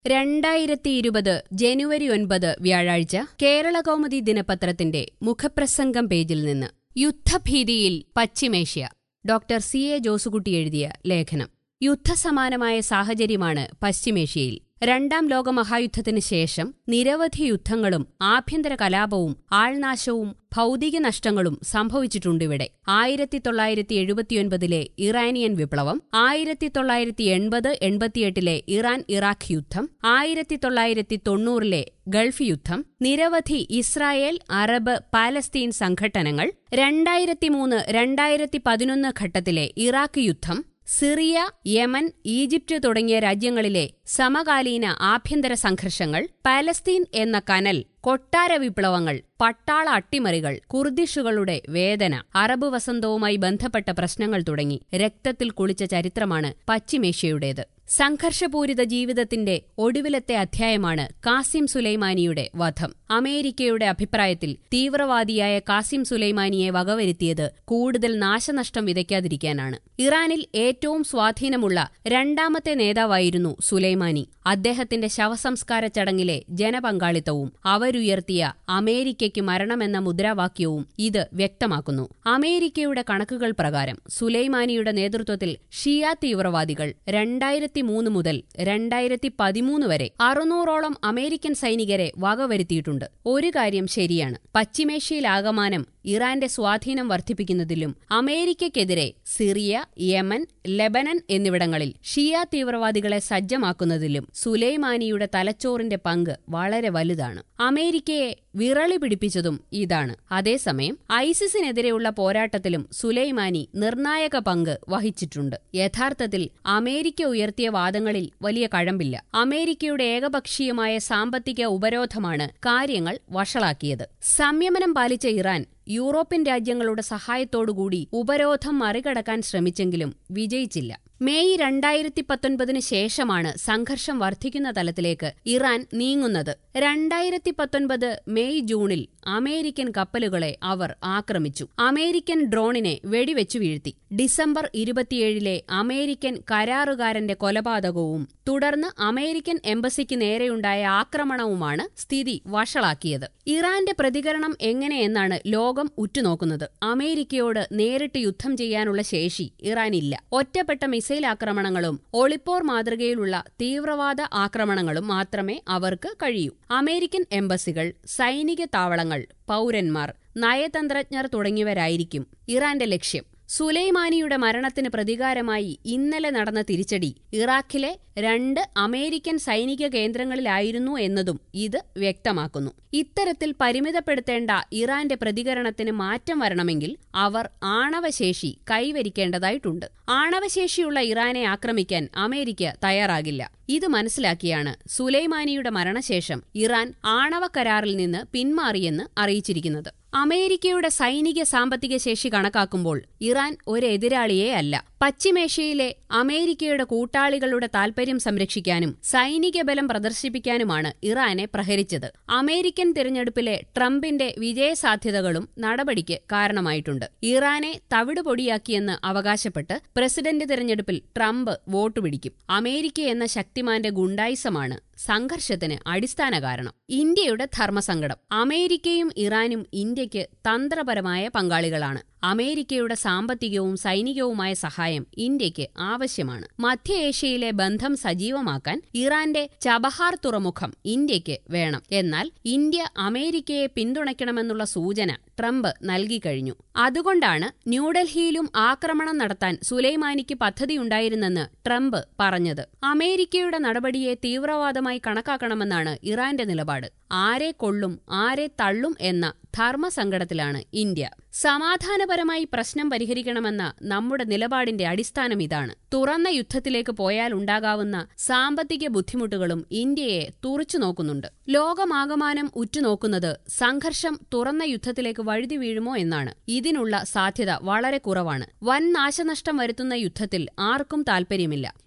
രണ്ടായിരത്തി ഇരുപത് ജനുവരി ഒൻപത് വ്യാഴാഴ്ച കേരള കൗമുദി ദിനപത്രത്തിന്റെ മുഖപ്രസംഗം പേജിൽ നിന്ന് യുദ്ധഭീതിയിൽ പശ്ചിമേഷ്യ ഡോക്ടർ സി എ ജോസുകുട്ടി എഴുതിയ ലേഖനം യുദ്ധസമാനമായ സാഹചര്യമാണ് പശ്ചിമേഷ്യയിൽ രണ്ടാം ലോകമഹായുദ്ധത്തിന് ശേഷം നിരവധി യുദ്ധങ്ങളും ആഭ്യന്തര കലാപവും ആൾനാശവും ഭൗതിക നഷ്ടങ്ങളും സംഭവിച്ചിട്ടുണ്ടിവിടെ ആയിരത്തി തൊള്ളായിരത്തി എഴുപത്തിയൊൻപതിലെ ഇറാനിയൻ വിപ്ലവം ആയിരത്തി തൊള്ളായിരത്തി എൺപത് എൺപത്തിയെട്ടിലെ ഇറാൻ ഇറാഖ് യുദ്ധം ആയിരത്തി തൊള്ളായിരത്തി തൊണ്ണൂറിലെ ഗൾഫ് യുദ്ധം നിരവധി ഇസ്രായേൽ അറബ് പാലസ്തീൻ സംഘട്ടനങ്ങൾ രണ്ടായിരത്തി മൂന്ന് രണ്ടായിരത്തി പതിനൊന്ന് ഘട്ടത്തിലെ ഇറാഖ് യുദ്ധം സിറിയ യമൻ ഈജിപ്റ്റ് തുടങ്ങിയ രാജ്യങ്ങളിലെ സമകാലീന ആഭ്യന്തര സംഘർഷങ്ങൾ പാലസ്തീൻ എന്ന കനൽ കൊട്ടാര വിപ്ലവങ്ങൾ പട്ടാള അട്ടിമറികൾ കുർദിഷുകളുടെ വേദന അറബ് വസന്തവുമായി ബന്ധപ്പെട്ട പ്രശ്നങ്ങൾ തുടങ്ങി രക്തത്തിൽ കുളിച്ച ചരിത്രമാണ് പശ്ചിമേഷ്യയുടേത് സംഘർഷപൂരിത ജീവിതത്തിന്റെ ഒടുവിലത്തെ അധ്യായമാണ് കാസിം സുലൈമാനിയുടെ വധം അമേരിക്കയുടെ അഭിപ്രായത്തിൽ തീവ്രവാദിയായ കാസിം സുലൈമാനിയെ വകവരുത്തിയത് കൂടുതൽ നാശനഷ്ടം വിതയ്ക്കാതിരിക്കാനാണ് ഇറാനിൽ ഏറ്റവും സ്വാധീനമുള്ള രണ്ടാമത്തെ നേതാവായിരുന്നു സുലൈമാനി അദ്ദേഹത്തിന്റെ ശവസംസ്കാര ചടങ്ങിലെ ജനപങ്കാളിത്തവും അവരുയർത്തിയ അമേരിക്കയ്ക്ക് മരണമെന്ന മുദ്രാവാക്യവും ഇത് വ്യക്തമാക്കുന്നു അമേരിക്കയുടെ കണക്കുകൾ പ്രകാരം സുലൈമാനിയുടെ നേതൃത്വത്തിൽ ഷിയ തീവ്രവാദികൾ രണ്ടായിരത്തി മൂന്ന് മുതൽ രണ്ടായിരത്തി പതിമൂന്ന് വരെ അറുന്നൂറോളം അമേരിക്കൻ സൈനികരെ വകവരുത്തിയിട്ടുണ്ട് ഒരു കാര്യം ശരിയാണ് പശ്ചിമേഷ്യയിലാകമാനം ഇറാന്റെ സ്വാധീനം വർദ്ധിപ്പിക്കുന്നതിലും അമേരിക്കയ്ക്കെതിരെ സിറിയ യമൻ ലെബനൻ എന്നിവിടങ്ങളിൽ ഷിയ തീവ്രവാദികളെ സജ്ജമാക്കുന്നതിലും സുലൈമാനിയുടെ തലച്ചോറിന്റെ പങ്ക് വളരെ വലുതാണ് അമേരിക്കയെ വിറളി പിടിപ്പിച്ചതും ഇതാണ് അതേസമയം ഐസിസിനെതിരെയുള്ള പോരാട്ടത്തിലും സുലൈമാനി നിർണായക പങ്ക് വഹിച്ചിട്ടുണ്ട് യഥാർത്ഥത്തിൽ അമേരിക്ക ഉയർത്തിയ വാദങ്ങളിൽ വലിയ കഴമ്പില്ല അമേരിക്കയുടെ ഏകപക്ഷീയമായ സാമ്പത്തിക ഉപരോധമാണ് കാര്യങ്ങൾ വഷളാക്കിയത് സംയമനം പാലിച്ച ഇറാൻ യൂറോപ്യൻ രാജ്യങ്ങളുടെ സഹായത്തോടുകൂടി ഉപരോധം മറികടക്കാൻ ശ്രമിച്ചെങ്കിലും വിജയിച്ചില്ല മെയ് രണ്ടായിരത്തി പത്തൊൻപതിന് ശേഷമാണ് സംഘർഷം വർദ്ധിക്കുന്ന തലത്തിലേക്ക് ഇറാൻ നീങ്ങുന്നത് രണ്ടായിരത്തി പത്തൊൻപത് മെയ് ജൂണിൽ അമേരിക്കൻ കപ്പലുകളെ അവർ ആക്രമിച്ചു അമേരിക്കൻ ഡ്രോണിനെ വെടിവെച്ചു വീഴ്ത്തി ഡിസംബർ ഇരുപത്തിയേഴിലെ അമേരിക്കൻ കരാറുകാരന്റെ കൊലപാതകവും തുടർന്ന് അമേരിക്കൻ എംബസിക്ക് നേരെയുണ്ടായ ആക്രമണവുമാണ് സ്ഥിതി വഷളാക്കിയത് ഇറാന്റെ പ്രതികരണം എങ്ങനെയെന്നാണ് ലോകം ഉറ്റുനോക്കുന്നത് അമേരിക്കയോട് നേരിട്ട് യുദ്ധം ചെയ്യാനുള്ള ശേഷി ഇറാനില്ല ഒറ്റപ്പെട്ട മിസൈൽ ആക്രമണങ്ങളും ഒളിപ്പോർ മാതൃകയിലുള്ള തീവ്രവാദ ആക്രമണങ്ങളും മാത്രമേ അവർക്ക് കഴിയൂ അമേരിക്കൻ എംബസികൾ സൈനിക താവളങ്ങൾ പൗരന്മാർ നയതന്ത്രജ്ഞർ തുടങ്ങിയവരായിരിക്കും ഇറാന്റെ ലക്ഷ്യം സുലൈമാനിയുടെ മരണത്തിന് പ്രതികാരമായി ഇന്നലെ നടന്ന തിരിച്ചടി ഇറാഖിലെ രണ്ട് അമേരിക്കൻ സൈനിക കേന്ദ്രങ്ങളിലായിരുന്നു എന്നതും ഇത് വ്യക്തമാക്കുന്നു ഇത്തരത്തിൽ പരിമിതപ്പെടുത്തേണ്ട ഇറാന്റെ പ്രതികരണത്തിന് മാറ്റം വരണമെങ്കിൽ അവർ ആണവശേഷി കൈവരിക്കേണ്ടതായിട്ടുണ്ട് ആണവശേഷിയുള്ള ഇറാനെ ആക്രമിക്കാൻ അമേരിക്ക തയ്യാറാകില്ല ഇത് മനസ്സിലാക്കിയാണ് സുലൈമാനിയുടെ മരണശേഷം ഇറാൻ ആണവ കരാറിൽ നിന്ന് പിന്മാറിയെന്ന് അറിയിച്ചിരിക്കുന്നത് അമേരിക്കയുടെ സൈനിക സാമ്പത്തിക ശേഷി കണക്കാക്കുമ്പോൾ ഇറാൻ ഒരു എതിരാളിയേ അല്ല പശ്ചിമേഷ്യയിലെ അമേരിക്കയുടെ കൂട്ടാളികളുടെ താൽപര്യം സംരക്ഷിക്കാനും സൈനിക ബലം പ്രദർശിപ്പിക്കാനുമാണ് ഇറാനെ പ്രഹരിച്ചത് അമേരിക്കൻ തിരഞ്ഞെടുപ്പിലെ ട്രംപിന്റെ വിജയസാധ്യതകളും നടപടിക്ക് കാരണമായിട്ടുണ്ട് ഇറാനെ തവിടുപൊടിയാക്കിയെന്ന് അവകാശപ്പെട്ട് പ്രസിഡന്റ് തിരഞ്ഞെടുപ്പിൽ ട്രംപ് വോട്ട് പിടിക്കും അമേരിക്ക എന്ന ശക്തിമാന്റെ ഗുണ്ടായിസമാണ് സംഘർഷത്തിന് അടിസ്ഥാന കാരണം ഇന്ത്യയുടെ ധർമ്മസങ്കടം അമേരിക്കയും ഇറാനും ഇന്ത്യക്ക് തന്ത്രപരമായ പങ്കാളികളാണ് അമേരിക്കയുടെ സാമ്പത്തികവും സൈനികവുമായ സഹായം ഇന്ത്യക്ക് ആവശ്യമാണ് മധ്യ ഏഷ്യയിലെ ബന്ധം സജീവമാക്കാൻ ഇറാന്റെ ചബഹാർ തുറമുഖം ഇന്ത്യക്ക് വേണം എന്നാൽ ഇന്ത്യ അമേരിക്കയെ പിന്തുണയ്ക്കണമെന്നുള്ള സൂചന ട്രംപ് നൽകിക്കഴിഞ്ഞു അതുകൊണ്ടാണ് ന്യൂഡൽഹിയിലും ആക്രമണം നടത്താൻ സുലൈമാനിക്ക് പദ്ധതിയുണ്ടായിരുന്നെന്ന് ട്രംപ് പറഞ്ഞത് അമേരിക്കയുടെ നടപടിയെ തീവ്രവാദമായി കണക്കാക്കണമെന്നാണ് ഇറാന്റെ നിലപാട് ആരെ കൊള്ളും ആരെ തള്ളും എന്ന ധർമ്മസങ്കടത്തിലാണ് ഇന്ത്യ സമാധാനപരമായി പ്രശ്നം പരിഹരിക്കണമെന്ന നമ്മുടെ നിലപാടിന്റെ അടിസ്ഥാനം ഇതാണ് തുറന്ന യുദ്ധത്തിലേക്ക് പോയാൽ ഉണ്ടാകാവുന്ന സാമ്പത്തിക ബുദ്ധിമുട്ടുകളും ഇന്ത്യയെ തുറച്ചു നോക്കുന്നുണ്ട് ലോകമാകമാനം ഉറ്റുനോക്കുന്നത് സംഘർഷം തുറന്ന യുദ്ധത്തിലേക്ക് വഴുതി വീഴുമോ എന്നാണ് ഇതിനുള്ള സാധ്യത വളരെ കുറവാണ് വൻ നാശനഷ്ടം വരുത്തുന്ന യുദ്ധത്തിൽ ആർക്കും താൽപ്പര്യമില്ല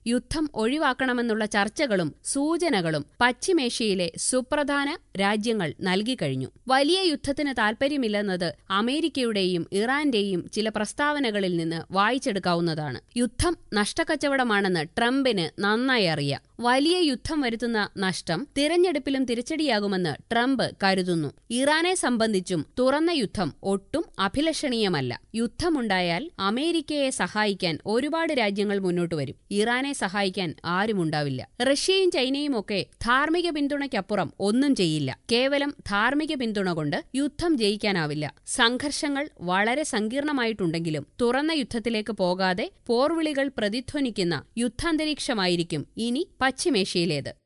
യുദ്ധം ഒഴിവാക്കണമെന്നുള്ള ചർച്ചകളും സൂചനകളും പശ്ചിമേഷ്യയിലെ സുപ്രധാന രാജ്യങ്ങൾ നൽകിക്കഴിഞ്ഞു വലിയ യുദ്ധത്തിന് താൽപര്യമില്ലെന്നത് അമേരിക്കയുടെയും ഇറാന്റെയും ചില പ്രസ്താവനകളിൽ നിന്ന് വായിച്ചെടുക്കാവുന്നതാണ് യുദ്ധം നഷ്ടക്കച്ചവടമാണെന്ന് ട്രംപിന് നന്നായി അറിയാം വലിയ യുദ്ധം വരുത്തുന്ന നഷ്ടം തിരഞ്ഞെടുപ്പിലും തിരിച്ചടിയാകുമെന്ന് ട്രംപ് കരുതുന്നു ഇറാനെ സംബന്ധിച്ചും തുറന്ന യുദ്ധം ഒട്ടും അഭിലഷണീയമല്ല യുദ്ധമുണ്ടായാൽ അമേരിക്കയെ സഹായിക്കാൻ ഒരുപാട് രാജ്യങ്ങൾ മുന്നോട്ട് വരും ഇറാനെ സഹായിക്കാൻ ആരുമുണ്ടാവില്ല റഷ്യയും ചൈനയും ഒക്കെ ധാർമ്മിക പിന്തുണയ്ക്കപ്പുറം ഒന്നും ചെയ്യില്ല കേവലം ധാർമ്മിക പിന്തുണ കൊണ്ട് യുദ്ധം ജയിക്കാനാവില്ല സംഘർഷങ്ങൾ വളരെ സങ്കീർണമായിട്ടുണ്ടെങ്കിലും തുറന്ന യുദ്ധത്തിലേക്ക് പോകാതെ പോർവിളികൾ പ്രതിധ്വനിക്കുന്ന യുദ്ധാന്തരീക്ഷമായിരിക്കും ഇനി പശ്ചിമേഷ്യയിലേത്